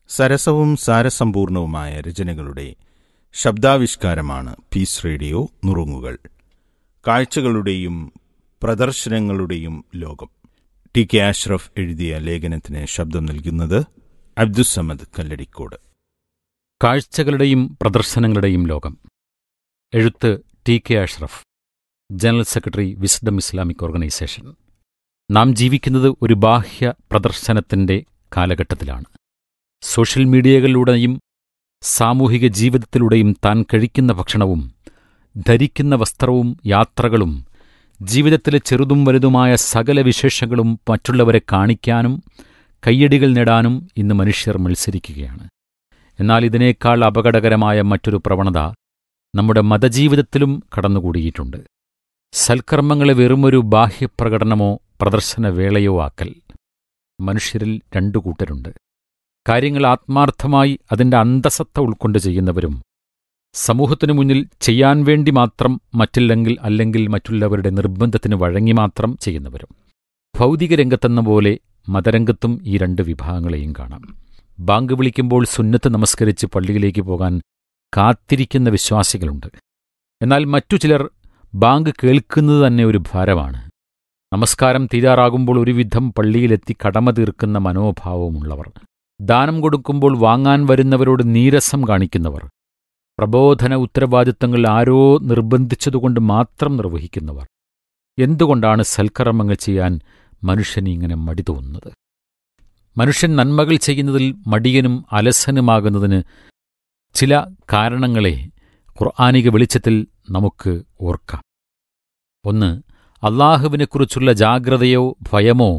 സരസവും സാരസമ്പൂർണവുമായ രചനകളുടെ ശബ്ദാവിഷ്കാരമാണ് piece radio നുറുങ്ങുകൾ കാഴ്ചകളുടെയും പ്രദർശനങ്ങളുടെയും ലോകം ടി കെ അഷ്റഫ് എഴുതിയ ലേഖനത്തിന് ശബ്ദം നൽകുന്നത് അബ്ദുസമദ് കല്ലടിക്കോട് കാഴ്ചകളുടെയും പ്രദർശനങ്ങളുടെയും ലോകം എഴുത്ത് T K Ashraf general secretary Wisdom Islamic Organisation നാം ജീവിക്കുന്നത് ഒരു ബാഹ്യ പ്രദർശനത്തിന്റെ കാലഘട്ടത്തിലാണ് സോഷ്യൽ മീഡിയകളിലൂടെയും സാമൂഹിക ജീവിതത്തിലൂടെയും താൻ കഴിക്കുന്ന ഭക്ഷണവും ധരിക്കുന്ന വസ്ത്രവും യാത്രകളും ജീവിതത്തിലെ ചെറുതും വലുതുമായ സകല വിശേഷങ്ങളും മറ്റുള്ളവരെ കാണിക്കാനും കയ്യടികൾ നേടാനും ഇന്ന് മനുഷ്യർ മത്സരിക്കുകയാണ് എന്നാൽ ഇതിനേക്കാൾ അപകടകരമായ മറ്റൊരു പ്രവണത നമ്മുടെ മതജീവിതത്തിലും കടന്നുകൂടിയിട്ടുണ്ട് സൽക്കർമ്മങ്ങളെ വെറുമൊരു ബാഹ്യപ്രകടനമോ പ്രദർശനവേളയോ ആക്കൽ മനുഷ്യരിൽ രണ്ടു കൂട്ടരുണ്ട് കാര്യങ്ങൾ ആത്മാർത്ഥമായി അതിന്റെ അന്തസത്ത ഉൾക്കൊണ്ട് ചെയ്യുന്നവരും സമൂഹത്തിനു മുന്നിൽ ചെയ്യാൻ വേണ്ടി മാത്രം മറ്റില്ലെങ്കിൽ അല്ലെങ്കിൽ മറ്റുള്ളവരുടെ നിർബന്ധത്തിന് വഴങ്ങി മാത്രം ചെയ്യുന്നവരും ഭൗതിക രംഗത്തെന്ന പോലെ മതരംഗത്തും ഈ രണ്ട് വിഭാഗങ്ങളെയും കാണാം ബാങ്ക് വിളിക്കുമ്പോൾ സുന്നത്ത് നമസ്കരിച്ച് പള്ളിയിലേക്ക് പോകാൻ കാത്തിരിക്കുന്ന വിശ്വാസികളുണ്ട് എന്നാൽ മറ്റു ചിലർ ബാങ്ക് കേൾക്കുന്നത് തന്നെ ഒരു ഭാരമാണ് നമസ്കാരം തീരാറാകുമ്പോൾ ഒരുവിധം പള്ളിയിലെത്തി കടമ തീർക്കുന്ന മനോഭാവമുള്ളവർ ദാനം കൊടുക്കുമ്പോൾ വാങ്ങാൻ വരുന്നവരോട് നീരസം കാണിക്കുന്നവർ പ്രബോധന ഉത്തരവാദിത്തങ്ങൾ ആരോ നിർബന്ധിച്ചതുകൊണ്ട് മാത്രം നിർവഹിക്കുന്നവർ എന്തുകൊണ്ടാണ് സൽക്കർമ്മങ്ങൾ ചെയ്യാൻ മനുഷ്യന് ഇങ്ങനെ മടി തോന്നുന്നത് മനുഷ്യൻ നന്മകൾ ചെയ്യുന്നതിൽ മടിയനും അലസനുമാകുന്നതിന് ചില കാരണങ്ങളെ ഖുർആാനിക വെളിച്ചത്തിൽ നമുക്ക് ഓർക്കാം ഒന്ന് അള്ളാഹുവിനെക്കുറിച്ചുള്ള ജാഗ്രതയോ ഭയമോ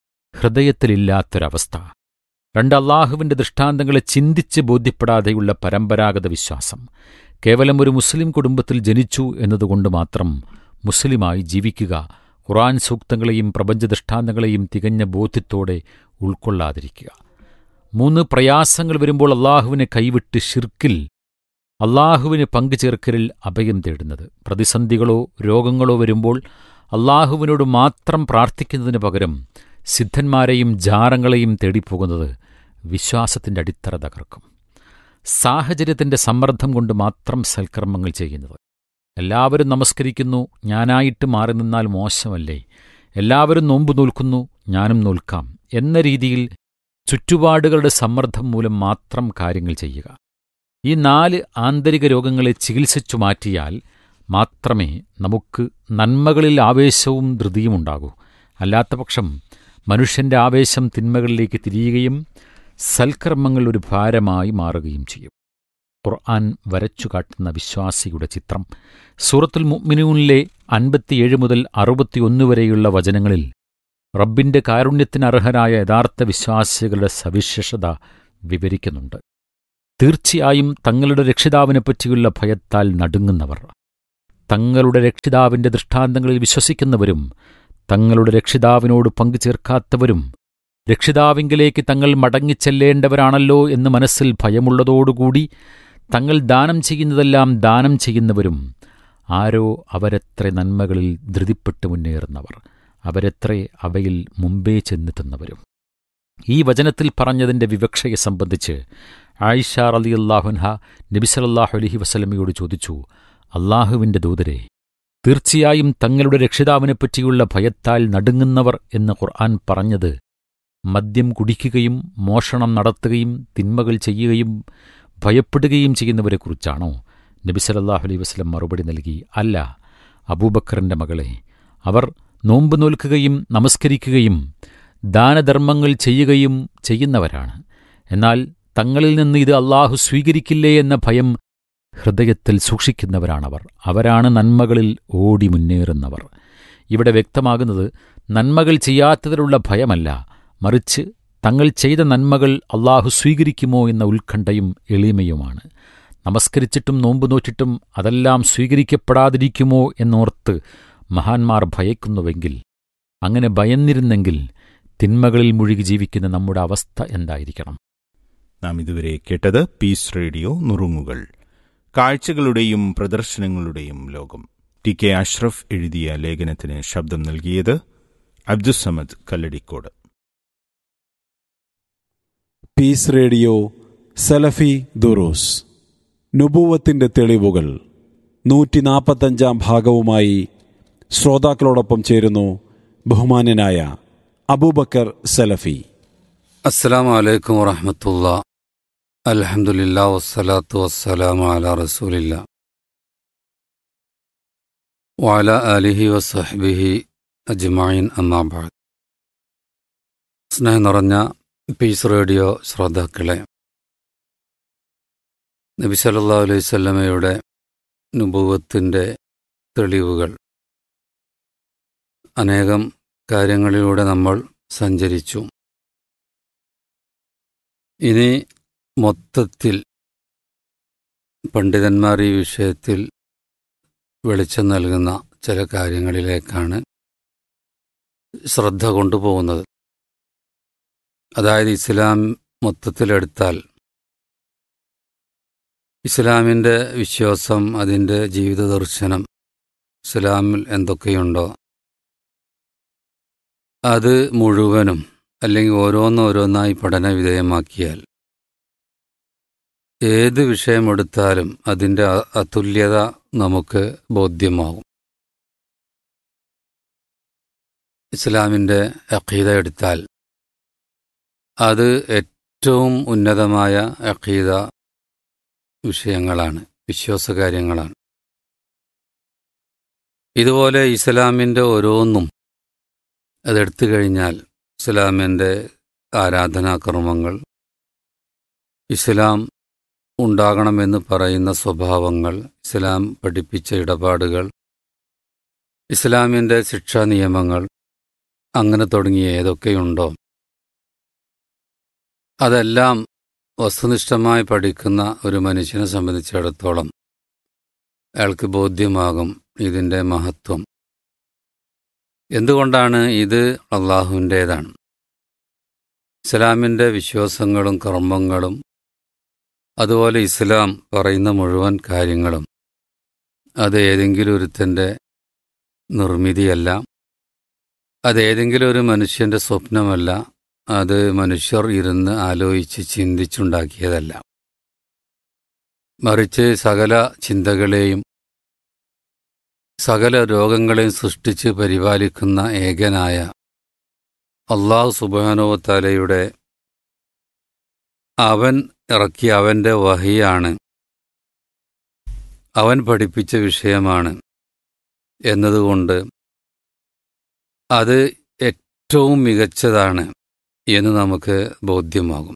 ഹൃദയത്തിലില്ലാത്തൊരവസ്ഥ രണ്ട് അള്ളാഹുവിന്റെ ദൃഷ്ടാന്തങ്ങളെ ചിന്തിച്ച് ബോധ്യപ്പെടാതെയുള്ള പരമ്പരാഗത വിശ്വാസം കേവലം ഒരു മുസ്ലിം കുടുംബത്തിൽ ജനിച്ചു എന്നതുകൊണ്ട് മാത്രം മുസ്ലിമായി ജീവിക്കുക ഖുറാൻ സൂക്തങ്ങളെയും പ്രപഞ്ച ദൃഷ്ടാന്തങ്ങളെയും തികഞ്ഞ ബോധ്യത്തോടെ ഉൾക്കൊള്ളാതിരിക്കുക മൂന്ന് പ്രയാസങ്ങൾ വരുമ്പോൾ അള്ളാഹുവിനെ കൈവിട്ട് ഷിർക്കിൽ അള്ളാഹുവിന് പങ്കുചേർക്കലിൽ അഭയം തേടുന്നത് പ്രതിസന്ധികളോ രോഗങ്ങളോ വരുമ്പോൾ അള്ളാഹുവിനോട് മാത്രം പ്രാർത്ഥിക്കുന്നതിന് പകരം സിദ്ധന്മാരെയും ജാറങ്ങളെയും തേടിപ്പോകുന്നത് വിശ്വാസത്തിന്റെ അടിത്തറ തകർക്കും സാഹചര്യത്തിന്റെ സമ്മർദ്ദം കൊണ്ട് മാത്രം സൽക്കർമ്മങ്ങൾ ചെയ്യുന്നത് എല്ലാവരും നമസ്കരിക്കുന്നു ഞാനായിട്ട് മാറി നിന്നാൽ മോശമല്ലേ എല്ലാവരും നോമ്പ് നോൽക്കുന്നു ഞാനും നോൽക്കാം എന്ന രീതിയിൽ ചുറ്റുപാടുകളുടെ സമ്മർദ്ദം മൂലം മാത്രം കാര്യങ്ങൾ ചെയ്യുക ഈ നാല് ആന്തരിക രോഗങ്ങളെ ചികിത്സിച്ചു മാറ്റിയാൽ മാത്രമേ നമുക്ക് നന്മകളിൽ ആവേശവും ധൃതിയും ഉണ്ടാകൂ അല്ലാത്തപക്ഷം മനുഷ്യന്റെ ആവേശം തിന്മകളിലേക്ക് തിരിയുകയും സൽക്കർമ്മങ്ങൾ ഒരു ഭാരമായി മാറുകയും ചെയ്യും ഖുർആൻ വരച്ചു കാട്ടുന്ന വിശ്വാസിയുടെ ചിത്രം സൂറത്തുൽ മുഅ്മിനൂനിലെ അൻപത്തിയേഴ് മുതൽ അറുപത്തിയൊന്ന് വരെയുള്ള വചനങ്ങളിൽ റബ്ബിന്റെ കാരുണ്യത്തിന് അർഹരായ യഥാർത്ഥ വിശ്വാസികളുടെ സവിശേഷത വിവരിക്കുന്നുണ്ട് തീർച്ചയായും തങ്ങളുടെ രക്ഷിതാവിനെപ്പറ്റിയുള്ള ഭയത്താൽ നടുങ്ങുന്നവർ തങ്ങളുടെ രക്ഷിതാവിന്റെ ദൃഷ്ടാന്തങ്ങളിൽ വിശ്വസിക്കുന്നവരും തങ്ങളുടെ രക്ഷിതാവിനോട് പങ്കുചേർക്കാത്തവരും രക്ഷിതാവിങ്കിലേക്ക് തങ്ങൾ മടങ്ങിച്ചെല്ലേണ്ടവരാണല്ലോ എന്ന് മനസ്സിൽ ഭയമുള്ളതോടുകൂടി തങ്ങൾ ദാനം ചെയ്യുന്നതെല്ലാം ദാനം ചെയ്യുന്നവരും ആരോ അവരെത്ര നന്മകളിൽ ധൃതിപ്പെട്ട് മുന്നേറുന്നവർ അവരെത്ര അവയിൽ മുമ്പേ ചെന്നെത്തുന്നവരും ഈ വചനത്തിൽ പറഞ്ഞതിന്റെ വിവക്ഷയെ സംബന്ധിച്ച് ആയിഷ റലിയല്ലാഹുൻഹ നബിസലല്ലാഹു അലഹി വസലമയോട് ചോദിച്ചു അള്ളാഹുവിന്റെ ദൂതരെ തീർച്ചയായും തങ്ങളുടെ രക്ഷിതാവിനെപ്പറ്റിയുള്ള ഭയത്താൽ നടുങ്ങുന്നവർ എന്ന് ഖുർആൻ പറഞ്ഞത് മദ്യം കുടിക്കുകയും മോഷണം നടത്തുകയും തിന്മകൾ ചെയ്യുകയും ഭയപ്പെടുകയും ചെയ്യുന്നവരെക്കുറിച്ചാണോ നബി സലല്ലാഹു അലൈഹി വസ്ലം മറുപടി നൽകി അല്ല അബൂബക്കറിന്റെ മകളെ അവർ നോമ്പ് നോൽക്കുകയും നമസ്കരിക്കുകയും ദാനധർമ്മങ്ങൾ ചെയ്യുകയും ചെയ്യുന്നവരാണ് എന്നാൽ തങ്ങളിൽ നിന്ന് ഇത് അള്ളാഹു സ്വീകരിക്കില്ലേ എന്ന ഭയം ഹൃദയത്തിൽ സൂക്ഷിക്കുന്നവരാണവർ അവരാണ് നന്മകളിൽ ഓടി മുന്നേറുന്നവർ ഇവിടെ വ്യക്തമാകുന്നത് നന്മകൾ ചെയ്യാത്തതിലുള്ള ഭയമല്ല മറിച്ച് തങ്ങൾ ചെയ്ത നന്മകൾ അള്ളാഹു സ്വീകരിക്കുമോ എന്ന ഉത്കണ്ഠയും എളിമയുമാണ് നമസ്കരിച്ചിട്ടും നോമ്പ് നോറ്റിട്ടും അതെല്ലാം സ്വീകരിക്കപ്പെടാതിരിക്കുമോ എന്നോർത്ത് മഹാന്മാർ ഭയക്കുന്നുവെങ്കിൽ അങ്ങനെ ഭയന്നിരുന്നെങ്കിൽ തിന്മകളിൽ മുഴുകി ജീവിക്കുന്ന നമ്മുടെ അവസ്ഥ എന്തായിരിക്കണം നാം ഇതുവരെ കേട്ടത് പീസ് റേഡിയോ നുറുങ്ങുകൾ കാഴ്ചകളുടെയും പ്രദർശനങ്ങളുടെയും ലോകം ടി കെ അഷ്റഫ് എഴുതിയ ലേഖനത്തിന് ശബ്ദം നൽകിയത് അബ്ദുസമദ് കല്ലടിക്കോട് പീസ് റേഡിയോ സലഫി ദുറൂസ് നുബൂവത്തിന്റെ തെളിവുകൾ നൂറ്റി നാൽപ്പത്തഞ്ചാം ഭാഗവുമായി ശ്രോതാക്കളോടൊപ്പം ചേരുന്നു ബഹുമാന്യനായ അബൂബക്കർ സലഫി അസ്സലാമു അലൈക്കും വറഹമത്തുള്ള അൽഹംദുലില്ലാ വസ്സലാത്തു വസ്സലാമു അലാ റസൂലില്ല വഅല ആലിഹി വസഹ്ബിഹി അജ്മഈൻ അമ്മാബാദ് സ്നേഹം നിറഞ്ഞ പീസ് റേഡിയോ ശ്രോതാക്കളെ നബി സല്ലല്ലാഹു അലൈഹി വസല്ലമയുടെ നുബുവത്തിൻ്റെ തെളിവുകൾ അനേകം കാര്യങ്ങളിലൂടെ നമ്മൾ സഞ്ചരിച്ചു ഇനി മൊത്തത്തിൽ പണ്ഡിതന്മാർ ഈ വിഷയത്തിൽ വെളിച്ചം നൽകുന്ന ചില കാര്യങ്ങളിലേക്കാണ് ശ്രദ്ധ കൊണ്ടുപോകുന്നത് അതായത് ഇസ്ലാം മൊത്തത്തിലെടുത്താൽ ഇസ്ലാമിൻ്റെ വിശ്വാസം അതിൻ്റെ ജീവിത ദർശനം ഇസ്ലാമിൽ എന്തൊക്കെയുണ്ടോ അത് മുഴുവനും അല്ലെങ്കിൽ ഓരോന്നോരോന്നായി പഠന വിധേയമാക്കിയാൽ ഏത് വിഷയമെടുത്താലും അതിൻ്റെ അ- അതുല്യത നമുക്ക് ബോധ്യമാകും ഇസ്ലാമിൻ്റെ അഖീദ എടുത്താൽ അത് ഏറ്റവും ഉന്നതമായ അഖീദ വിഷയങ്ങളാണ് വിശ്വാസകാര്യങ്ങളാണ് ഇതുപോലെ ഇസ്ലാമിൻ്റെ ഓരോന്നും അതെടുത്തു കഴിഞ്ഞാൽ ഇസ്ലാമിൻ്റെ ആരാധനാകർമ്മങ്ങൾ ഇസ്ലാം ഉണ്ടാകണമെന്ന് പറയുന്ന സ്വഭാവങ്ങൾ ഇസ്ലാം പഠിപ്പിച്ച ഇടപാടുകൾ ഇസ്ലാമിൻ്റെ ശിക്ഷാ നിയമങ്ങൾ അങ്ങനെ തുടങ്ങിയ ഏതൊക്കെയുണ്ടോ അതെല്ലാം വസ്തുനിഷ്ഠമായി പഠിക്കുന്ന ഒരു മനുഷ്യനെ സംബന്ധിച്ചിടത്തോളം അയാൾക്ക് ബോധ്യമാകും ഇതിൻ്റെ മഹത്വം എന്തുകൊണ്ടാണ് ഇത് അള്ളാഹുവിൻ്റേതാണ് ഇസ്ലാമിൻ്റെ വിശ്വാസങ്ങളും കർമ്മങ്ങളും അതുപോലെ ഇസ്ലാം പറയുന്ന മുഴുവൻ കാര്യങ്ങളും അത് ഏതെങ്കിലും ഒരുത്തൻ്റെ നിർമ്മിതിയല്ല അത് ഏതെങ്കിലും ഒരു മനുഷ്യൻ്റെ സ്വപ്നമല്ല അത് മനുഷ്യർ ഇരുന്ന് ആലോചിച്ച് ചിന്തിച്ചുണ്ടാക്കിയതല്ല മറിച്ച് സകല ചിന്തകളെയും സകല രോഗങ്ങളെയും സൃഷ്ടിച്ച് പരിപാലിക്കുന്ന ഏകനായ അള്ളാഹു സുബാനോത്താലയുടെ അവൻ ഇറക്കിയ അവൻ്റെ വഹിയാണ് അവൻ പഠിപ്പിച്ച വിഷയമാണ് എന്നതുകൊണ്ട് അത് ഏറ്റവും മികച്ചതാണ് എന്ന് നമുക്ക് ബോധ്യമാകും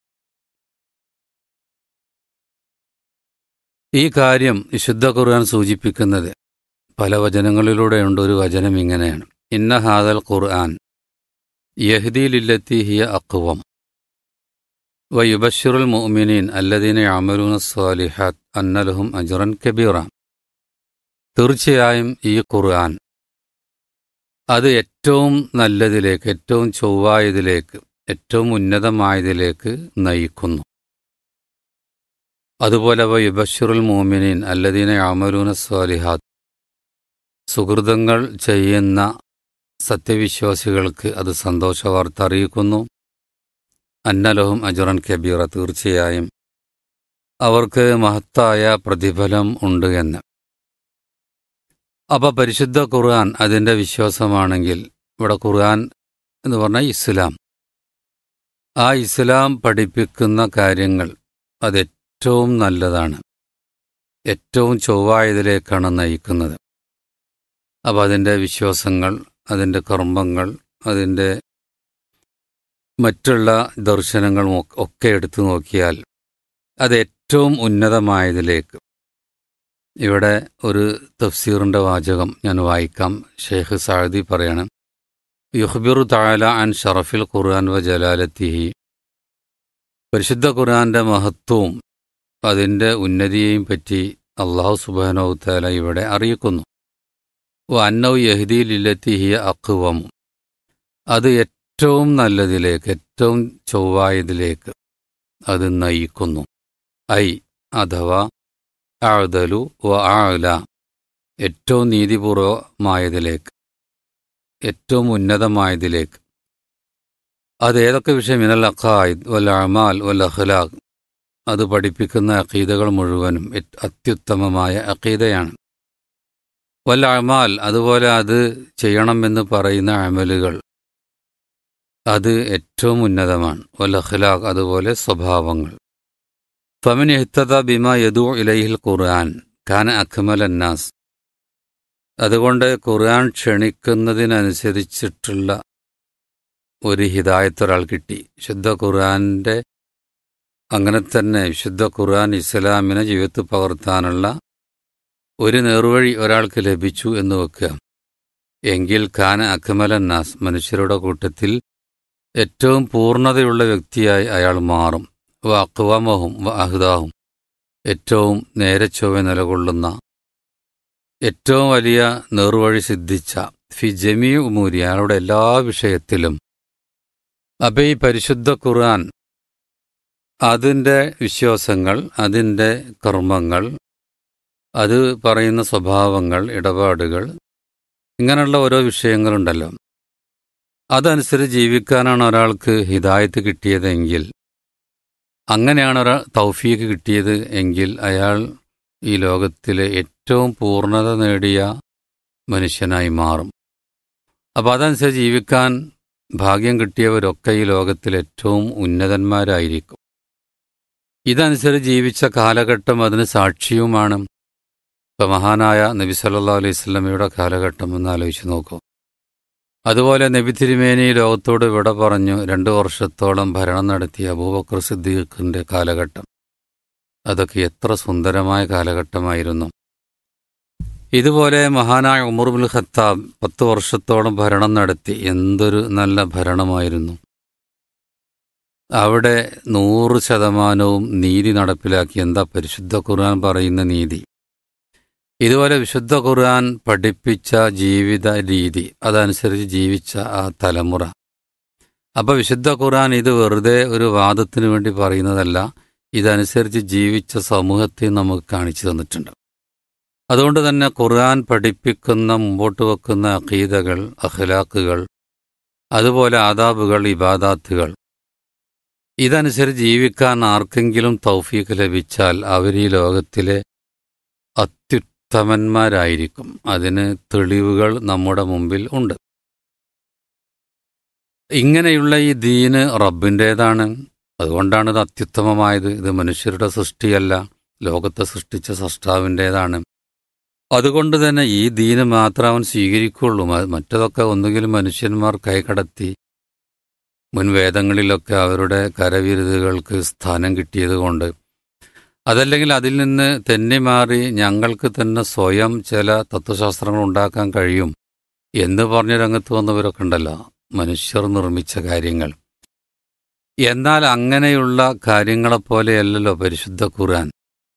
ഈ കാര്യം വിശുദ്ധ ഖുർആൻ സൂചിപ്പിക്കുന്നത് പല വചനങ്ങളിലൂടെയുണ്ട് ഒരു വചനം ഇങ്ങനെയാണ് ഇന്ന ഹാദൽ ഖുർആൻ യഹ്ദീലില്ലത്തി ഹിയ അക്വം വയുബഷിറുൽ മുഅ്മിനീൻ അല്ലദീന യഅമലൂന സ്വാലിഹാത്ത് അന്നലഹും അജ്റൻ കബീറ തീർച്ചയായും ഈ ഖുർആൻ അത് ഏറ്റവും നല്ലതിലേക്ക് ഏറ്റവും ചൊവ്വായതിലേക്ക് ഏറ്റവും ഉന്നതമായതിലേക്ക് നയിക്കുന്നു അതുപോലെ വയുബഷിറുൽ മുഅ്മിനീൻ അല്ലദീന യഅമലൂന സ്വാലിഹാത്ത് സുഹൃതങ്ങൾ ചെയ്യുന്ന സത്യവിശ്വാസികൾക്ക് അത് സന്തോഷവാർത്ത അറിയിക്കുന്നു അന്നലഹും അജുറൻ കബീറ തീർച്ചയായും അവർക്ക് മഹത്തായ പ്രതിഫലം ഉണ്ട് എന്ന് അപ്പൊ പരിശുദ്ധ ഖുർആൻ അതിൻ്റെ വിശ്വാസമാണെങ്കിൽ ഇവിടെ ഖുർആൻ എന്ന് പറഞ്ഞാൽ ഇസ്ലാം ആ ഇസ്ലാം പഠിപ്പിക്കുന്ന കാര്യങ്ങൾ അത് ഏറ്റവും നല്ലതാണ് ഏറ്റവും ചൊവ്വായതിലേക്കാണ് നയിക്കുന്നത് അപ്പം അതിൻ്റെ വിശ്വാസങ്ങൾ അതിൻ്റെ കർമ്മങ്ങൾ അതിൻ്റെ മറ്റുള്ള ദർശനങ്ങളും ഒക്കെ- ഒക്കെ എടുത്തു നോക്കിയാൽ അത് ഏറ്റവും ഉന്നതമായതിലേക്ക് ഇവിടെ ഒരു തഫ്സീറിൻ്റെ വാചകം ഞാൻ വായിക്കാം ഷെയ്ഖ് സാദി പറയണം യുഹ്ബിറു താല അൻ ഷറഫിൽ ഖുർആൻ വ ജലാലത്തിഹി പരിശുദ്ധ ഖുർആന്റെ മഹത്വവും അതിൻ്റെ ഉന്നതിയെയും പറ്റി അള്ളാഹു സുബാനോ താല ഇവിടെ അറിയിക്കുന്നു വ അന്നൗ യഹ്ദി ലില്ലത്തിഹിയ അക്വമു അത് ഏറ്റവും നല്ലതിലേക്ക് ഏറ്റവും ചൊവ്വായതിലേക്ക് അത് നയിക്കുന്നു ഐ അഥവാ ആഴ്തലു വ ആല ഏറ്റവും നീതിപൂർവമായതിലേക്ക് ഏറ്റവും ഉന്നതമായതിലേക്ക് അത് ഏതൊക്കെ വിഷയം മിനൽ അഖായിദ് വൽ അമാൽ വൽ അഖ്ലാഖ് അത് പഠിപ്പിക്കുന്ന അക്കീദകൾ മുഴുവനും ഏറ്റ് അത്യുത്തമമായ അക്കീദയാണ് വല്ല അമാൽ അതുപോലെ അത് ചെയ്യണമെന്ന് പറയുന്ന അമലുകൾ അത് ഏറ്റവും ഉന്നതമാണ് വല്ല അഖ്ലാഖ് അതുപോലെ സ്വഭാവങ്ങൾ ഫമിൻ ഇഹ്തദ ബിമ യദു ഇലൈഹിൽ ഖുർആൻ ഖാൻ അഖ്മൽ അന്നാസ് അതുകൊണ്ട് ഖുർആൻ ക്ഷണിക്കുന്നതിനനുസരിച്ചിട്ടുള്ള ഒരു ഹിദായത്ത് ഒരാൾ കിട്ടി ശുദ്ധ ഖുർആന്റെ അങ്ങനെ തന്നെ വിശുദ്ധ ഖുർആൻ ഇസ്ലാമിനെ ജീവിതത്തിൽ പകർത്താനുള്ള ഒരു നേർവഴി ഒരാൾക്ക് ലഭിച്ചു എന്ന് വെക്കുക എങ്കിൽ ഖാൻ അക്മലന്നാസ് മനുഷ്യരുടെ കൂട്ടത്തിൽ ഏറ്റവും പൂർണ്ണതയുള്ള വ്യക്തിയായി അയാൾ മാറും വ അക്വമഹും വ അഹ്ദാഹും ഏറ്റവും നേരെ ചൊവ്വ നിലകൊള്ളുന്ന ഏറ്റവും വലിയ നേർവഴി സിദ്ധിച്ച ഫി ജമീ ഉമൂരി അയാളുടെ എല്ലാ വിഷയത്തിലും അപ്പൊ ഈ പരിശുദ്ധ ഖുർആൻ അതിൻ്റെ വിശ്വാസങ്ങൾ അതിൻ്റെ കർമ്മങ്ങൾ അത് പറയുന്ന സ്വഭാവങ്ങൾ ഇടപാടുകൾ ഇങ്ങനെയുള്ള ഓരോ വിഷയങ്ങളുണ്ടല്ലോ അതനുസരിച്ച് ജീവിക്കാനാണ് ഒരാൾക്ക് ഹിദായത്ത് കിട്ടിയതെങ്കിൽ അങ്ങനെയാണ് ഒരാൾ തൗഫീക്ക് കിട്ടിയത് എങ്കിൽ അയാൾ ഈ ലോകത്തിലെ ഏറ്റവും പൂർണ്ണത നേടിയ മനുഷ്യനായി മാറും അപ്പം അതനുസരിച്ച് ജീവിക്കാൻ ഭാഗ്യം കിട്ടിയവരൊക്കെ ഈ ലോകത്തിൽ ഏറ്റവും ഉന്നതന്മാരായിരിക്കും ഇതനുസരിച്ച് ജീവിച്ച കാലഘട്ടം അതിന് സാക്ഷിയുമാണ് ഇപ്പം മഹാനായ നബി സല്ലാ അലൈഹി സ്വലമയുടെ കാലഘട്ടം എന്ന് ആലോചിച്ച് നോക്കൂ അതുപോലെ നബി തിരുമേനി ലോകത്തോട് വിട പറഞ്ഞു രണ്ടു വർഷത്തോളം ഭരണം നടത്തിയ അബൂബക്കർ സിദ്ദീഖിന്റെ കാലഘട്ടം അതൊക്കെ എത്ര സുന്ദരമായ കാലഘട്ടമായിരുന്നു ഇതുപോലെ മഹാനായ ഉമർബുൽ ഖത്താബ് പത്ത് വർഷത്തോളം ഭരണം നടത്തി എന്തൊരു നല്ല ഭരണമായിരുന്നു അവിടെ നൂറ് ശതമാനവും നീതി നടപ്പിലാക്കി എന്താ പരിശുദ്ധ ഖുർആൻ പറയുന്ന നീതി ഇതുപോലെ വിശുദ്ധ ഖുർആൻ പഠിപ്പിച്ച ജീവിത രീതി അതനുസരിച്ച് ജീവിച്ച ആ തലമുറ അപ്പൊ വിശുദ്ധ ഖുർആൻ ഇത് വെറുതെ ഒരു വാദത്തിന് വേണ്ടി പറയുന്നതല്ല ഇതനുസരിച്ച് ജീവിച്ച സമൂഹത്തെ നമുക്ക് കാണിച്ചു തന്നിട്ടുണ്ട് അതുകൊണ്ട് തന്നെ ഖുർആൻ പഠിപ്പിക്കുന്ന മുമ്പോട്ട് വെക്കുന്ന അഖീദകൾ അഖ്ലാഖുകൾ അതുപോലെ ആദാബുകൾ ഇബാദാത്തുകൾ ഇതനുസരിച്ച് ജീവിക്കാൻ ആർക്കെങ്കിലും തൗഫീഖ് ലഭിച്ചാൽ അവർ ഈ ലോകത്തിലെ അത്യുത്തമന്മാരായിരിക്കും അതിന് തെളിവുകൾ നമ്മുടെ മുമ്പിൽ ഉണ്ട് ഇങ്ങനെയുള്ള ഈ ദീന് റബ്ബിൻ്റേതാണ് അതുകൊണ്ടാണ് ഇത് അത്യുത്തമമായത് ഇത് മനുഷ്യരുടെ സൃഷ്ടിയല്ല ലോകത്തെ സൃഷ്ടിച്ച സൃഷ്ടാവിൻ്റേതാണ് അതുകൊണ്ട് തന്നെ ഈ ദീന് മാത്രം അവൻ സ്വീകരിക്കുള്ളൂ മറ്റതൊക്കെ ഒന്നുകിലും മനുഷ്യന്മാർ കൈകടത്തി മുൻ വേദങ്ങളിലൊക്കെ അവരുടെ കരവിരുതുകൾക്ക് സ്ഥാനം കിട്ടിയതുകൊണ്ട് അതല്ലെങ്കിൽ അതിൽ നിന്ന് തെന്നി മാറി ഞങ്ങൾക്ക് തന്നെ സ്വയം ചില തത്വശാസ്ത്രങ്ങൾ ഉണ്ടാക്കാൻ കഴിയും എന്ന് പറഞ്ഞ രംഗത്ത് വന്നവരൊക്കെ ഉണ്ടല്ലോ മനുഷ്യർ നിർമ്മിച്ച കാര്യങ്ങൾ എന്നാൽ അങ്ങനെയുള്ള കാര്യങ്ങളെപ്പോലെയല്ലല്ലോ പരിശുദ്ധ ഖുർആൻ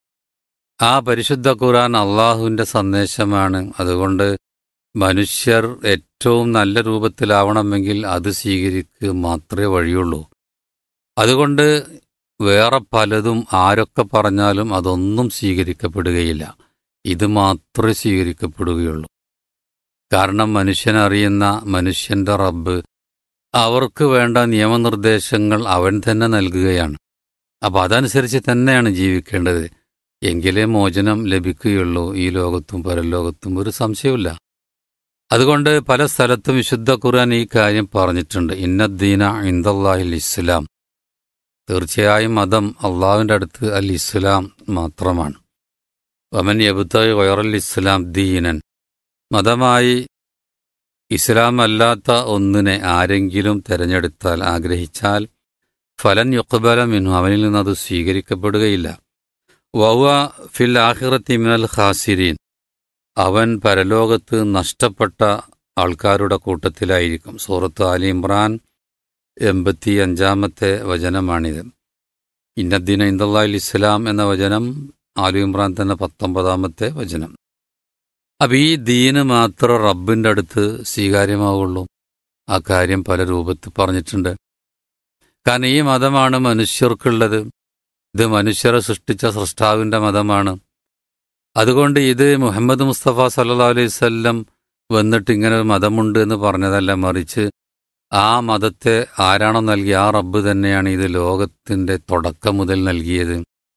ആ പരിശുദ്ധ ഖുർആൻ അള്ളാഹുവിൻ്റെ സന്ദേശമാണ് അതുകൊണ്ട് മനുഷ്യർ ഏറ്റവും നല്ല രൂപത്തിലാവണമെങ്കിൽ അത് സ്വീകരിക്കുക മാത്രമേ വഴിയുള്ളൂ അതുകൊണ്ട് വേറെ പലതും ആരൊക്കെ പറഞ്ഞാലും അതൊന്നും സ്വീകരിക്കപ്പെടുകയില്ല ഇത് മാത്രമേ സ്വീകരിക്കപ്പെടുകയുള്ളൂ കാരണം മനുഷ്യനറിയുന്ന മനുഷ്യന്റെ റബ്ബ് അവർക്ക് വേണ്ട നിയമനിർദ്ദേശങ്ങൾ അവൻ തന്നെ നൽകുകയാണ് അപ്പം അതനുസരിച്ച് തന്നെയാണ് ജീവിക്കേണ്ടത് എങ്കിലേ മോചനം ലഭിക്കുകയുള്ളൂ ഈ ലോകത്തും പരലോകത്തും ഒരു സംശയമില്ല അതുകൊണ്ട് പല സ്ഥലത്തും വിശുദ്ധ ഖുർആൻ ഈ കാര്യം പറഞ്ഞിട്ടുണ്ട് ഇന്നദ്ദീന ഇന്ദല്ലാഹിൽ ഇസ്ലാം തീർച്ചയായും മതം അള്ളാഹുവിൻ്റെ അടുത്ത് അൽ ഇസ്ലാം മാത്രമാണ് വമൻ യബുത്തായി വയറൽ ഇസ്ലാം ദീനൻ മതമായി ഇസ്ലാം അല്ലാത്ത ഒന്നിനെ ആരെങ്കിലും തിരഞ്ഞെടുത്താൽ ആഗ്രഹിച്ചാൽ ഫലൻ യുക്ബല മിനു അവനിൽ നിന്ന് അത് സ്വീകരിക്കപ്പെടുകയില്ല വവ ഫിൽ ആഹിറത്തി മിനൽ ഖാസിരീൻ അവൻ പരലോകത്ത് നഷ്ടപ്പെട്ട ആൾക്കാരുടെ കൂട്ടത്തിലായിരിക്കും സൂറത്ത് ആലി ഇമ്രാൻ എൺപത്തി അഞ്ചാമത്തെ വചനമാണിത് ഇന്നദ്ദീന ഇന്ദല്ലാൽ ഇസ്ലാം എന്ന വചനം ആലു ഇമ്രാൻ തന്നെ പത്തൊമ്പതാമത്തെ വചനം അപ്പം ഈ ദീന് മാത്രം റബ്ബിൻ്റെ അടുത്ത് സ്വീകാര്യമാവുള്ളൂ ആ കാര്യം പല രൂപത്തിൽ പറഞ്ഞിട്ടുണ്ട് കാരണം ഈ മതമാണ് മനുഷ്യർക്കുള്ളത് ഇത് മനുഷ്യരെ സൃഷ്ടിച്ച സൃഷ്ടാവിൻ്റെ മതമാണ് അതുകൊണ്ട് ഇത് മുഹമ്മദ് മുസ്തഫ സല്ലാ അലൈഹി വല്ലം വന്നിട്ട് ഇങ്ങനെ ഒരു മതമുണ്ട് എന്ന് പറഞ്ഞതല്ല മറിച്ച് ആ മതത്തെ ആരാണോ നൽകിയ ആ റബ്ബ് തന്നെയാണ് ഇത് ലോകത്തിൻ്റെ തുടക്കം മുതൽ നൽകിയത്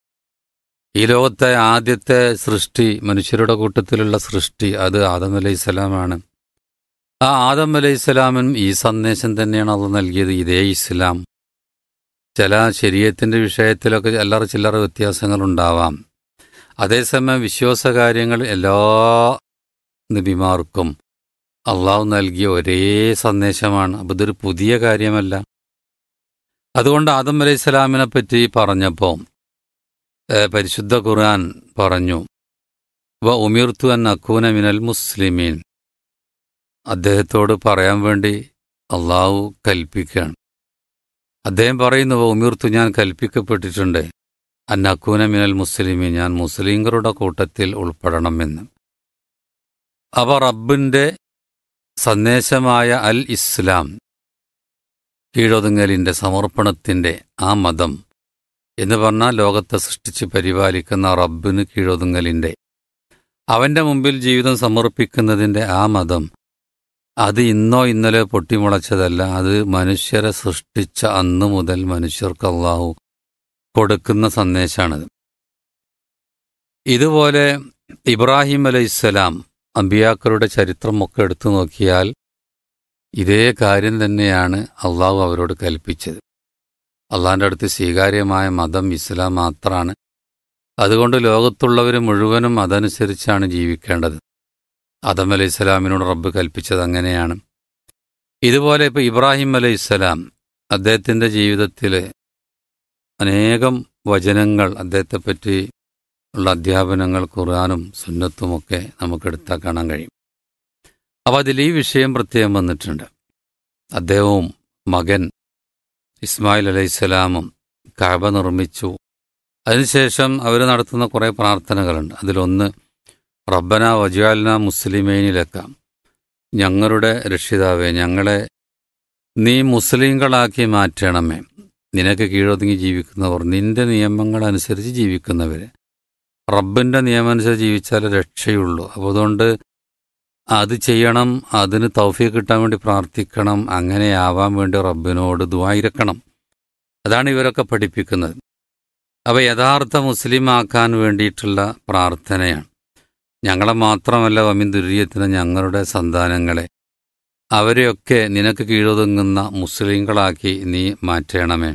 ഈ ലോകത്തെ ആദ്യത്തെ സൃഷ്ടി മനുഷ്യരുടെ കൂട്ടത്തിലുള്ള സൃഷ്ടി അത് ആദം അലൈഹിസ്സലാമാണ് ആ ആദം അലൈഹിസ്സലാമിനും ഈ സന്ദേശം തന്നെയാണ് അത് നൽകിയത് ഇതേ ഇസ്ലാം ചില ശരീരത്തിൻ്റെ വിഷയത്തിലൊക്കെ അല്ലറ ചില്ലറ വ്യത്യാസങ്ങളുണ്ടാവാം അതേസമയം വിശ്വാസകാര്യങ്ങൾ എല്ലാ നബിമാർക്കും അള്ളാഹു നൽകിയ ഒരേ സന്ദേശമാണ് അപ്പോൾ ഇതൊരു പുതിയ കാര്യമല്ല അതുകൊണ്ട് ആദം അലൈഹി സ്വലാമിനെ പറ്റി പറഞ്ഞപ്പോൾ ഏഹ്, പരിശുദ്ധ ഖുർആൻ പറഞ്ഞു വ ഉമിർത്തു അൻ അക്കൂന മിനൽ മുസ്ലിമീൻ അദ്ദേഹത്തോട് പറയാൻ വേണ്ടി അള്ളാഹു കൽപ്പിക്കുകയാണ് അദ്ദേഹം പറയുന്നു വ ഉമിർത്തു ഞാൻ കൽപ്പിക്കപ്പെട്ടിട്ടുണ്ട് അൻ അക്കൂന മിനൽ മുസ്ലിമീൻ ഞാൻ മുസ്ലിങ്ങളുടെ കൂട്ടത്തിൽ ഉൾപ്പെടണമെന്ന് അവ റബ്ബിൻ്റെ സന്ദേശമായ അൽ ഇസ്ലാം കീഴൊതുങ്ങലിൻ്റെ സമർപ്പണത്തിൻ്റെ ആ മതം എന്ന് പറഞ്ഞാൽ ലോകത്തെ സൃഷ്ടിച്ച് പരിപാലിക്കുന്ന റബ്ബിന് കീഴൊതുങ്ങലിൻ്റെ അവൻ്റെ മുമ്പിൽ ജീവിതം സമർപ്പിക്കുന്നതിൻ്റെ ആ മതം അത് ഇന്നോ ഇന്നലെ പൊട്ടിമുളച്ചതല്ല അത് മനുഷ്യരെ സൃഷ്ടിച്ച അന്നു മുതൽ മനുഷ്യർക്ക് അള്ളാഹു കൊടുക്കുന്ന സന്ദേശമാണിത് ഇതുപോലെ ഇബ്രാഹിം അലൈഹിസ്സലാം അമ്പിയാക്കളുടെ ചരിത്രമൊക്കെ എടുത്തു നോക്കിയാൽ ഇതേ കാര്യം തന്നെയാണ് അള്ളാഹു അവരോട് കൽപ്പിച്ചത് അള്ളാഹിൻ്റെ അടുത്ത് സ്വീകാര്യമായ മതം ഇസ്ലാം മാത്രമാണ് അതുകൊണ്ട് ലോകത്തുള്ളവർ മുഴുവനും അതനുസരിച്ചാണ് ജീവിക്കേണ്ടത് ആദം അലൈഹി സ്വലാമിനോട് റബ്ബ് കൽപ്പിച്ചത് അങ്ങനെയാണ് ഇതുപോലെ ഇപ്പോൾ ഇബ്രാഹിം അലൈഹി സ്വലാം അദ്ദേഹത്തിൻ്റെ ജീവിതത്തിൽ അനേകം വചനങ്ങൾ അദ്ദേഹത്തെപ്പറ്റി ഉള്ള അധ്യാപനങ്ങൾ ഖുർആാനും സുന്നത്തുമൊക്കെ നമുക്കെടുത്താൽ കാണാൻ കഴിയും അപ്പോൾ അതിൽ ഈ വിഷയം പ്രത്യേകം വന്നിട്ടുണ്ട് അദ്ദേഹവും മകൻ ഇസ്മായിൽ അലൈഹിസ്സലാമും കഅബ നിർമ്മിച്ചു അതിനുശേഷം അവർ നടത്തുന്ന കുറേ പ്രാർത്ഥനകളുണ്ട് അതിലൊന്ന് റബ്ബന വജാൽന മുസ്ലിമേനിലക്ക ഞങ്ങളുടെ രക്ഷിതാവേ ഞങ്ങളെ നീ മുസ്ലിങ്ങളാക്കി മാറ്റണമേ നിനക്ക് കീഴൊതുങ്ങി ജീവിക്കുന്നവർ നിന്റെ നിയമങ്ങൾ അനുസരിച്ച് ജീവിക്കുന്നവർ റബ്ബിൻ്റെ നിയമം അനുസരിച്ച് ജീവിച്ചാലേ രക്ഷയുള്ളൂ അപ്പോൾ അതുകൊണ്ട് അത് ചെയ്യണം അതിന് തൗഫീഖ് കിട്ടാൻ വേണ്ടി പ്രാർത്ഥിക്കണം അങ്ങനെയാവാൻ വേണ്ടി റബ്ബിനോട് ദുവായിരക്കണം അതാണ് ഇവരൊക്കെ പഠിപ്പിക്കുന്നത് അപ്പോൾ യഥാർത്ഥ മുസ്ലിം ആക്കാൻ വേണ്ടിയിട്ടുള്ള പ്രാർത്ഥനയാണ് ഞങ്ങളെ മാത്രമല്ല വമിൻ ദുര്യത്തിന് ഞങ്ങളുടെ സന്താനങ്ങളെ അവരെയൊക്കെ നിനക്ക് കീഴൊതുങ്ങുന്ന മുസ്ലിങ്ങളാക്കി നീ മാറ്റണമേ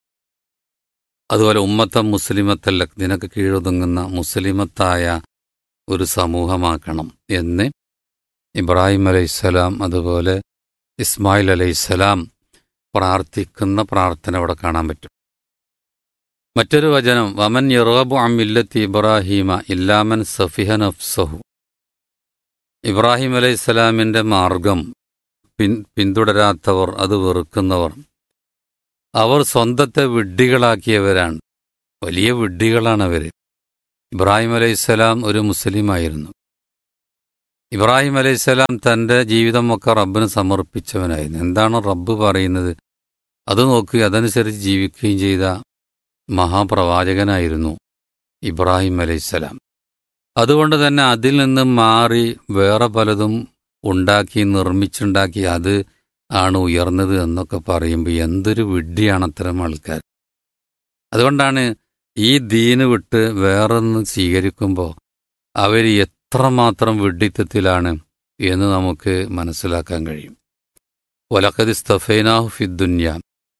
അതുപോലെ ഉമ്മത്ത മുസ്ലിമത്തല്ല നിനക്ക് കീഴൊതുങ്ങുന്ന മുസ്ലിമത്തായ ഒരു സമൂഹമാക്കണം എന്ന് ഇബ്രാഹിം അലൈഹിസ്സലാം അതുപോലെ ഇസ്മായിൽ അലൈഹിസ്സലാം പ്രാർത്ഥിക്കുന്ന പ്രാർത്ഥന അവിടെ കാണാൻ പറ്റും മറ്റൊരു വചനം വമൻ യറബു അമില്ലത്തി ഇബ്രാഹീമ ഇല്ലാമൻ സഫിഹ നഫ്സഹു ഇബ്രാഹിം അലൈഹിസ്സലാമിൻ്റെ മാർഗം പിൻ പിന്തുടരാത്തവർ അത് വെറുക്കുന്നവർ അവർ സ്വന്തത്തെ വിഡ്ഢികളാക്കിയവരാണ് വലിയ വിഡ്ഢികളാണ് അവർ ഇബ്രാഹിം അലൈഹിസ്സലാം ഒരു മുസ്ലിമായിരുന്നു ഇബ്രാഹിം അലൈഹിസ്സലാം തൻ്റെ ജീവിതമൊക്കെ റബ്ബിന് സമർപ്പിച്ചവനായിരുന്നു എന്താണ് റബ്ബ് പറയുന്നത് അത് നോക്കി അതനുസരിച്ച് ജീവിക്കുകയും ചെയ്ത മഹാപ്രവാചകനായിരുന്നു ഇബ്രാഹിം അലൈഹിസ്സലാം അതുകൊണ്ട് തന്നെ അതിൽ നിന്ന് മാറി വേറെ പലതും ഉണ്ടാക്കി നിർമ്മിച്ചുണ്ടാക്കി അത് ആണ് ഉയർന്നത് എന്നൊക്കെ പറയുമ്പോൾ എന്തൊരു വിഡ്ഢിയാണ് അത്തരം ആൾക്കാർ അതുകൊണ്ടാണ് ഈ ദീന് വിട്ട് വേറൊന്ന് സ്വീകരിക്കുമ്പോൾ അവർ എത്രമാത്രം വിഡ്ഢിത്തത്തിലാണ് എന്ന് നമുക്ക് മനസ്സിലാക്കാൻ കഴിയും വലക്കത് സ്തഫൈനാഹു ഫി ദുന്യ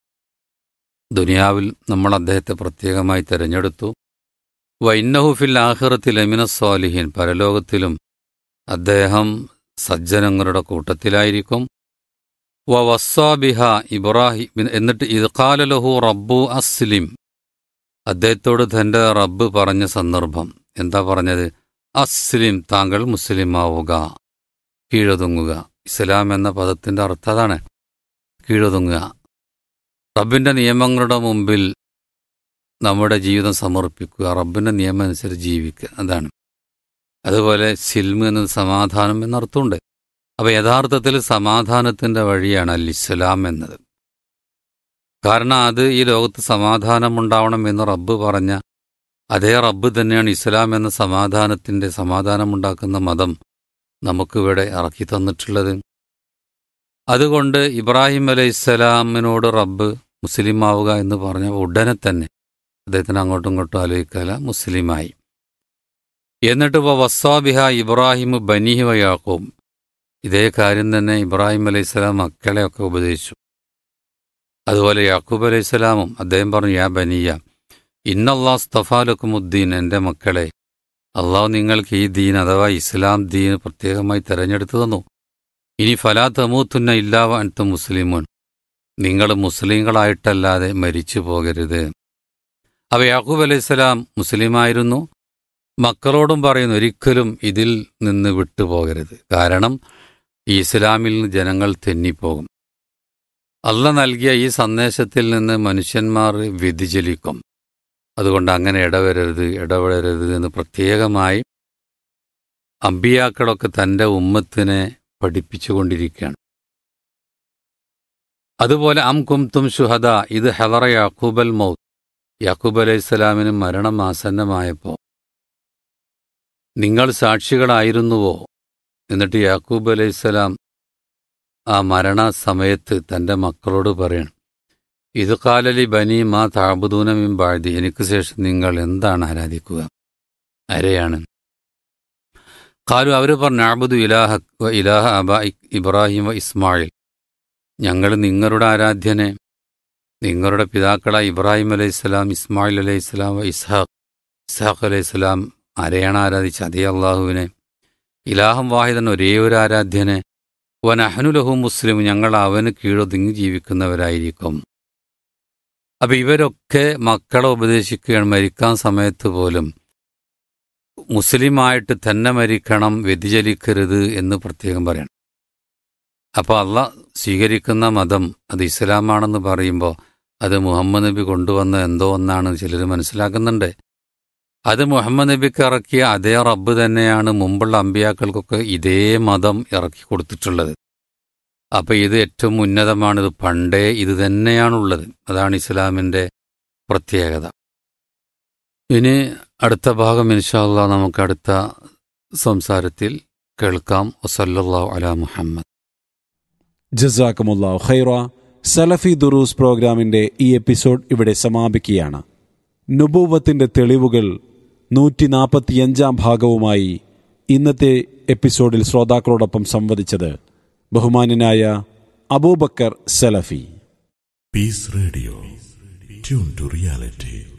ദുനിയാവിൽ നമ്മൾ അദ്ദേഹത്തെ പ്രത്യേകമായി തിരഞ്ഞെടുത്തു വൈന്നഹു ഫിൽ ആഹിറത്തിൽ എമിന സ്വാലിഹീൻ പരലോകത്തിലും അദ്ദേഹം സജ്ജനങ്ങളുടെ കൂട്ടത്തിലായിരിക്കും വ വസ്സാബിഹ ഇബ്രാഹിം എന്നിട്ട് ഇത് കാലലഹു റബ്ബു അസ്ലിം അദ്ദേഹത്തോട് തൻ്റെ റബ്ബ് പറഞ്ഞ സന്ദർഭം എന്താ പറഞ്ഞത് അസ്ലിം താങ്കൾ മുസ്ലിമാവുക കീഴൊതുങ്ങുക ഇസ്ലാം എന്ന പദത്തിൻ്റെ അർത്ഥം അതാണ് കീഴൊതുങ്ങുക റബ്ബിൻ്റെ നിയമങ്ങളുടെ മുമ്പിൽ നമ്മുടെ ജീവിതം സമർപ്പിക്കുക റബ്ബിൻ്റെ നിയമം അനുസരിച്ച് ജീവിക്കുക അതാണ് അതുപോലെ സിൽമ് എന്നത് സമാധാനം എന്നർത്ഥമുണ്ട് അപ്പോൾ യഥാർത്ഥത്തിൽ സമാധാനത്തിൻ്റെ വഴിയാണ് അൽ ഇസ്ലാം എന്നത് കാരണം അത് ഈ ലോകത്ത് സമാധാനം ഉണ്ടാവണം എന്ന് റബ്ബ് പറഞ്ഞ അതേ റബ്ബ് തന്നെയാണ് ഇസ്ലാം എന്ന സമാധാനത്തിൻ്റെ സമാധാനമുണ്ടാക്കുന്ന മതം നമുക്കിവിടെ ഇറക്കി തന്നിട്ടുള്ളത് അതുകൊണ്ട് ഇബ്രാഹിം അലൈഹി ഇസ്ലാമിനോട് റബ്ബ് മുസ്ലിം ആവുക എന്ന് പറഞ്ഞ ഉടനെ തന്നെ അദ്ദേഹത്തിന് അങ്ങോട്ടും ഇങ്ങോട്ടും ആലോചിക്കാല മുസ്ലിമായി എന്നിട്ട് ഇപ്പോൾ വസ്സാബിഹ ഇബ്രാഹിം ബനിഹി വ യാക്കൂബ് ഇതേ കാര്യം തന്നെ ഇബ്രാഹിം അലൈഹിസ്സലാം മക്കളെയൊക്കെ ഉപദേശിച്ചു അതുപോലെ യാക്കൂബ് അലൈഹിസ്സലാമും അദ്ദേഹം പറഞ്ഞു യാ ബനിയ ഇന്നല്ലാഹ് സ്തഫാലക്കുമുദ്ദീൻ എൻ്റെ മക്കളെ അള്ളാഹു നിങ്ങൾക്ക് ഈ ദീൻ അഥവാ ഇസ്ലാം ദീൻ പ്രത്യേകമായി തെരഞ്ഞെടുത്തു തന്നു ഇനി ഫലാ തമൂത്തുന്ന ഇല്ലാവ അൻത്ത് മുസ്ലിമുൻ നിങ്ങൾ മുസ്ലിങ്ങളായിട്ടല്ലാതെ മരിച്ചു പോകരുത് അവ യാക്കൂബ് അലൈഹിസ്സലാം മുസ്ലിമായിരുന്നു മക്കളോടും പറയുന്നു ഒരിക്കലും ഇതിൽ നിന്ന് വിട്ടുപോകരുത് കാരണം ഈ ഇസ്ലാമിൽ നിന്ന് ജനങ്ങൾ തെന്നിപ്പോകും അല്ല നൽകിയ ഈ സന്ദേശത്തിൽ നിന്ന് മനുഷ്യന്മാർ വ്യതിചലിക്കും അതുകൊണ്ട് അങ്ങനെ ഇടവരരുത് ഇടപെടരുത് എന്ന് പ്രത്യേകമായി അമ്പിയാക്കളൊക്കെ തൻ്റെ ഉമ്മത്തിനെ പഠിപ്പിച്ചുകൊണ്ടിരിക്കുകയാണ് അതുപോലെ അം കുംതും ഷുഹദ ഇത് ഹെലറ യാക്കൂബൽ മൗത്ത് യാക്കൂബ് അലൈഹി സ്വലാമിന് മരണം ആസന്നമായപ്പോൾ നിങ്ങൾ സാക്ഷികളായിരുന്നുവോ എന്നിട്ട് യാക്കൂബ് അലൈഹിസ്സലാം ആ മരണസമയത്ത് തൻ്റെ മക്കളോട് പറയണം ഇത് കാലലി ബനി മാ താബുദൂന മിൻ ബാഴ്തി എനിക്ക് ശേഷം നിങ്ങൾ എന്താണ് ആരാധിക്കുക അരയാണ് കാലു അവർ പറഞ്ഞു ആബുദു ഇലാഹ വ ഇലാഹ അബ ഇബ്രാഹിം വ ഇസ്മായിൽ ഞങ്ങൾ നിങ്ങളുടെ ആരാധ്യനെ നിങ്ങളുടെ പിതാക്കളായ ഇബ്രാഹിം അലൈഹിസ്സലാം ഇസ്മായിൽ അലൈഹിസ്സലാം വ ഇസ്ഹാഖ് ഇസ്ഹാഖ് അലൈഹിസ്സലാം ആരെയാണ് ആരാധിച്ചത് അതേ അള്ളാഹുവിനെ ഇലാഹം വാഹിദൻ ഒരേ ഒരു ആരാധ്യനെ വൻ അഹനുലഹു മുസ്ലിം ഞങ്ങൾ അവന് കീഴൊതുങ്ങി ജീവിക്കുന്നവരായിരിക്കും അപ്പൊ ഇവരൊക്കെ മക്കളെ ഉപദേശിക്കുകയാണ് മരിക്കാൻ സമയത്ത് പോലും മുസ്ലിമായിട്ട് തന്നെ മരിക്കണം വ്യതിചലിക്കരുത് എന്ന് പ്രത്യേകം പറയണം അപ്പോൾ അള്ള സ്വീകരിക്കുന്ന മതം അത് ഇസ്ലാമാണെന്ന് പറയുമ്പോൾ അത് മുഹമ്മദ് നബി കൊണ്ടുവന്ന എന്തോ ഒന്നാണ് ചിലർ മനസ്സിലാക്കുന്നുണ്ട് അത് മുഹമ്മദ് നബിക്ക് ഇറക്കിയ അതേ റബ്ബ് തന്നെയാണ് മുമ്പുള്ള അമ്പിയാക്കൾക്കൊക്കെ ഇതേ മതം ഇറക്കി കൊടുത്തിട്ടുള്ളത് അപ്പൊ ഇത് ഏറ്റവും ഉന്നതമാണ് ഇത് പണ്ടേ ഇത് തന്നെയാണുള്ളത് അതാണ് ഇസ്ലാമിന്റെ പ്രത്യേകത ഇനി അടുത്ത ഭാഗം ഇൻഷാല്ല നമുക്ക് അടുത്ത സംസാരത്തിൽ കേൾക്കാം വസല്ലല്ലാഹു അലാ മുഹമ്മദ് ജസാക്കുമുല്ലാ ഖൈറ സലഫി ദുറൂസ് പ്രോഗ്രാമിന്റെ ഈ എപ്പിസോഡ് ഇവിടെ സമാപിക്കുകയാണ് നുബൂവത്തിന്റെ തെളിവുകൾ നൂറ്റി നാൽപ്പത്തിയഞ്ചാം ഭാഗവുമായി ഇന്നത്തെ എപ്പിസോഡിൽ ശ്രോതാക്കളോടൊപ്പം സംവദിച്ചത് ബഹുമാന്യനായ അബൂബക്കർ സലഫി Peace Radio. Tune to reality.